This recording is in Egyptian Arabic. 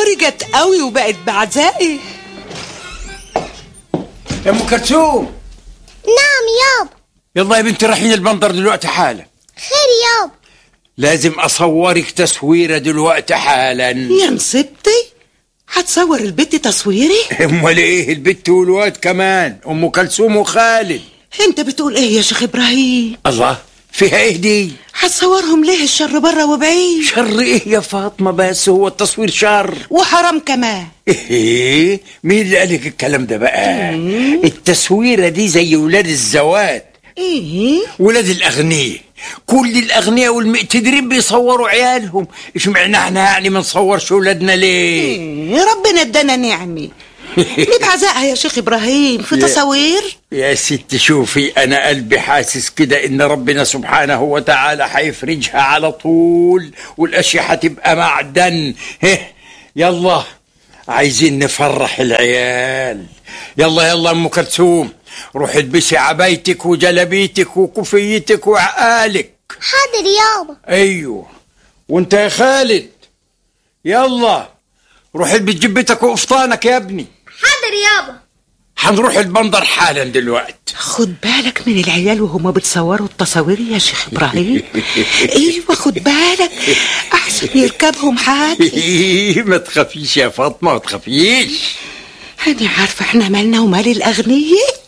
ورجت قوي وبقت بعزائي ام كلثوم نعم يابا يلا يا بنتي رايحين البندر دلوقتي حالا خير يابا لازم اصورك تصويره دلوقتي حالا يا نصيبتي هتصور البت تصويري امال ايه البت والواد كمان ام كلثوم وخالد انت بتقول ايه يا شيخ ابراهيم الله فيها ايه دي هتصورهم ليه الشر بره وبعيد شر ايه يا فاطمه بس هو التصوير شر وحرام كمان ايه مين اللي قالك الكلام ده بقى التصويره دي زي ولاد الزوات ايه ولاد الاغنياء كل الاغنياء والمقتدرين بيصوروا عيالهم اشمعنى احنا يعني ما نصورش ولادنا ليه إيه، ربنا ادانا نعمه ليه بعزائها يا شيخ ابراهيم في يا- تصاوير يا ست شوفي انا قلبي حاسس كده ان ربنا سبحانه وتعالى هيفرجها على طول والاشياء هتبقى معدن هه يلا عايزين نفرح العيال يلا يلا ام كلثوم روحي البسي عبايتك وجلبيتك وكوفيتك وعقالك حاضر يابا ايوه وانت يا خالد يلا روح البس جبتك وقفطانك يا ابني حاضر يابا هنروح البندر حالا دلوقتي خد بالك من العيال وهما بتصوروا التصاوير يا شيخ ابراهيم ايوه خد بالك احسن يركبهم حد ما تخافيش يا فاطمه ما تخافيش انا عارفه احنا مالنا ومال الاغنياء